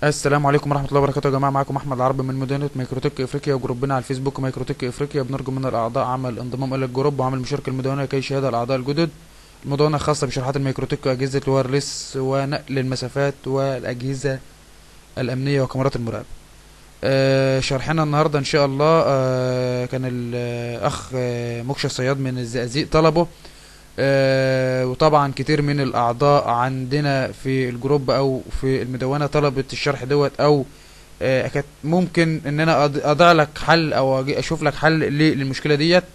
السلام عليكم ورحمة الله وبركاته يا جماعة معاكم أحمد العربي من مدينة ميكروتك إفريقيا وجروبنا على الفيسبوك ميكروتك إفريقيا بنرجو من الأعضاء عمل انضمام إلى الجروب وعمل مشاركة المدونة كي شهادة الأعضاء الجدد المدونة خاصة بشرحات الميكروتك وأجهزة الوايرلس ونقل المسافات والأجهزة الأمنية وكاميرات المراقبة آه شرحنا النهاردة إن شاء الله آه كان الأخ آه مكشى الصياد من الزقازيق طلبه آه وطبعا كتير من الاعضاء عندنا في الجروب او في المدونه طلبت الشرح دوت او آه كانت ممكن ان انا أض- اضع لك حل او أجي اشوف لك حل ليه- للمشكله ديت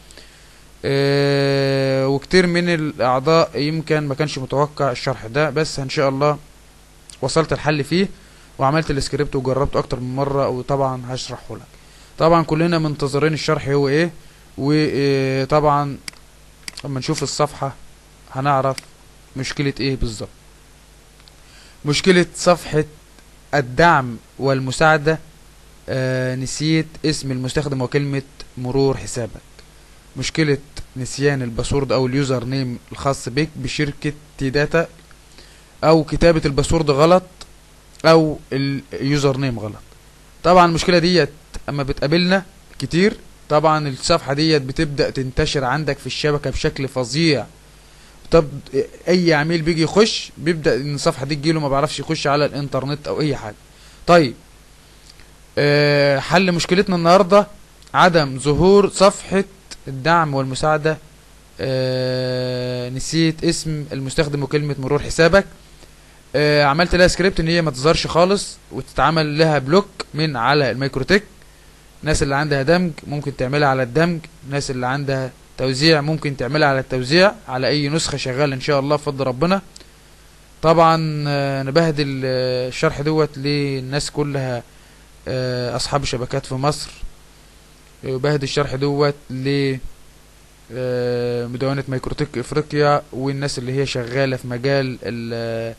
آه وكتير من الاعضاء يمكن ما كانش متوقع الشرح ده بس ان شاء الله وصلت الحل فيه وعملت السكريبت وجربته اكتر من مره وطبعا هشرحه لك طبعا كلنا منتظرين الشرح هو ايه وطبعا لما نشوف الصفحة هنعرف مشكلة ايه بالظبط مشكلة صفحة الدعم والمساعدة آه نسيت اسم المستخدم وكلمة مرور حسابك مشكلة نسيان الباسورد او اليوزر نيم الخاص بك بشركة تي داتا او كتابة الباسورد غلط او اليوزر نيم غلط طبعا المشكلة ديت اما بتقابلنا كتير طبعا الصفحة ديت بتبدأ تنتشر عندك في الشبكة بشكل فظيع طب اي عميل بيجي يخش بيبدأ ان الصفحة دي تجيله ما بيعرفش يخش على الانترنت او اي حاجة طيب أه حل مشكلتنا النهاردة عدم ظهور صفحة الدعم والمساعدة أه نسيت اسم المستخدم وكلمة مرور حسابك أه عملت لها سكريبت ان هي ما تظهرش خالص وتتعمل لها بلوك من على الميكروتك الناس اللي عندها دمج ممكن تعملها على الدمج الناس اللي عندها توزيع ممكن تعملها على التوزيع على اي نسخة شغال ان شاء الله بفضل ربنا طبعا آه، نبهدل آه، الشرح دوت للناس كلها آه، اصحاب شبكات في مصر يبهدل الشرح دوت ل آه، مدونة ميكروتك افريقيا والناس اللي هي شغالة في مجال ال-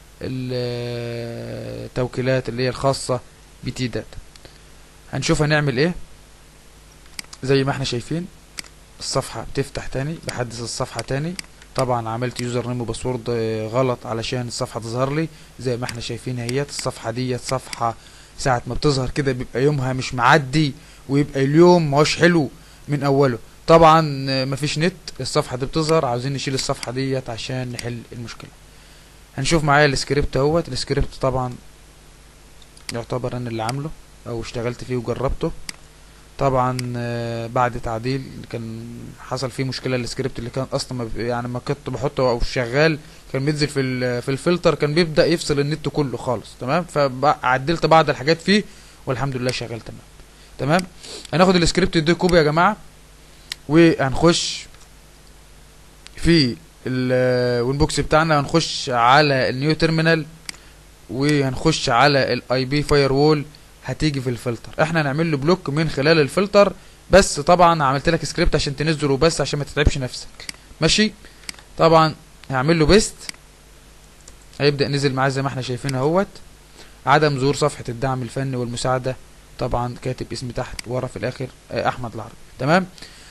ال- التوكيلات اللي هي الخاصة بتي داتا هنشوف هنعمل ايه زي ما احنا شايفين الصفحة بتفتح تاني بحدث الصفحة تاني طبعا عملت يوزر نيم وباسورد آه، غلط علشان الصفحة تظهر لي زي ما احنا شايفين اهيت الصفحة ديت صفحة ساعة ما بتظهر كده بيبقى يومها مش معدي ويبقى اليوم ماهوش حلو من اوله طبعا آه، مفيش نت الصفحة دي بتظهر عاوزين نشيل الصفحة ديت عشان نحل المشكلة هنشوف معايا السكريبت اهوت السكريبت طبعا يعتبر انا اللي عامله او اشتغلت فيه وجربته طبعا آه، بعد تعديل كان حصل فيه مشكله السكريبت اللي كان اصلا ما بي- يعني ما كنت بحطه او شغال كان بينزل في ال- في الفلتر كان بيبدا يفصل النت كله خالص تمام فعدلت بعض الحاجات فيه والحمد لله شغال تمام تمام هناخد السكريبت ده كوبي يا جماعه وهنخش في الوينبوكس بتاعنا هنخش على النيو تيرمينال وهنخش على الاي بي فاير وول هتيجي في الفلتر احنا هنعمل له بلوك من خلال الفلتر بس طبعا عملت لك سكريبت عشان تنزله بس عشان ما تتعبش نفسك ماشي طبعا هعمل له بيست هيبدأ نزل معاه زي ما احنا شايفين اهوت عدم ظهور صفحة الدعم الفني والمساعدة طبعا كاتب اسمي تحت ورا في الاخر آه، احمد العربي تمام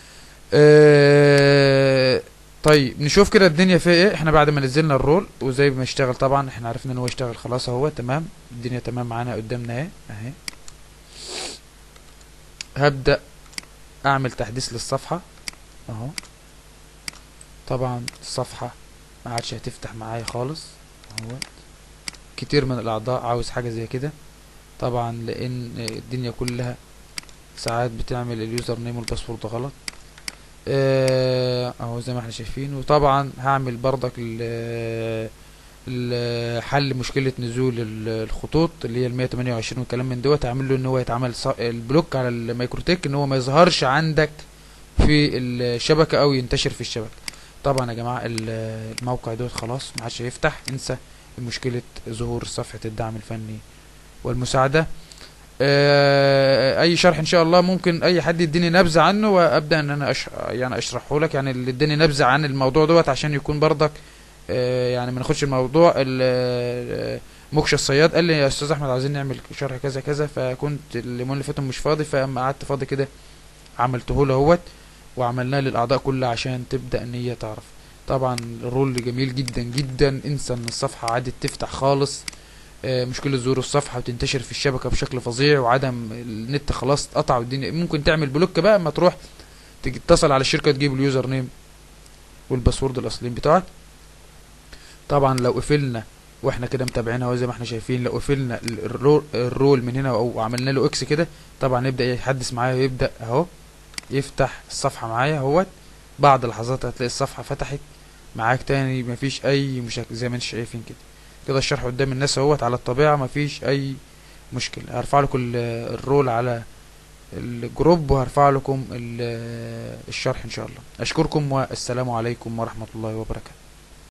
اه طيب نشوف كده الدنيا فيها ايه احنا بعد ما نزلنا الرول وزي ما اشتغل طبعا احنا عرفنا ان هو يشتغل خلاص اهو تمام الدنيا تمام معانا قدامنا اهي اهي هبدأ اعمل تحديث للصفحة اهو طبعا الصفحة ما عادش هتفتح معايا خالص اهو كتير من الاعضاء عاوز حاجة زي كده طبعا لان الدنيا كلها ساعات بتعمل اليوزر نيم والباسورد غلط آه، اهو زي ما احنا شايفين وطبعا هعمل برضك ال- ال- حل مشكلة نزول ال- الخطوط اللي هي ال 128 والكلام من دوت هعمل له ان هو يتعمل ص- البلوك على الميكروتك ان هو ما يظهرش عندك في الشبكة او ينتشر في الشبكة طبعا يا جماعة ال- الموقع دوت خلاص ما عادش هيفتح انسى مشكلة ظهور صفحة الدعم الفني والمساعدة آه، اي شرح ان شاء الله ممكن اي حد يديني نبذه عنه وابدا ان انا أش... يعني اشرحه لك يعني اللي اداني نبذه عن الموضوع دوت عشان يكون برضك آه، يعني ما ناخدش الموضوع ال- آه، مكشى الصياد قال لي يا استاذ احمد عايزين نعمل شرح كذا كذا فكنت اليومين اللي فاتوا مش فاضي فاما قعدت فاضي كده عملته له اهوت وعملناه للاعضاء كلها عشان تبدا ان هي تعرف طبعا الرول جميل جدا جدا انسى ان الصفحه عادت تفتح خالص آه، مشكلة ظهور الصفحة وتنتشر في الشبكة بشكل فظيع وعدم النت خلاص اتقطع والدنيا ممكن تعمل بلوك بقى اما تروح تيجي تتصل على الشركة تجيب اليوزر نيم والباسورد الاصليين بتوعك طبعا لو قفلنا واحنا كده متابعينها زي ما احنا شايفين لو قفلنا ال- الرول, الرول من هنا او عملنا له اكس كده طبعا يبدا يحدث معايا ويبدا اهو يفتح الصفحه معايا اهوت بعد لحظات هتلاقي الصفحه فتحت معاك تاني مفيش اي مشاكل زي ما انتم شايفين كده كده الشرح قدام الناس اهوت على الطبيعه مفيش اي مشكله هرفع لكم ال- الرول على الجروب وهرفع لكم ال- الشرح ان شاء الله اشكركم والسلام عليكم ورحمه الله وبركاته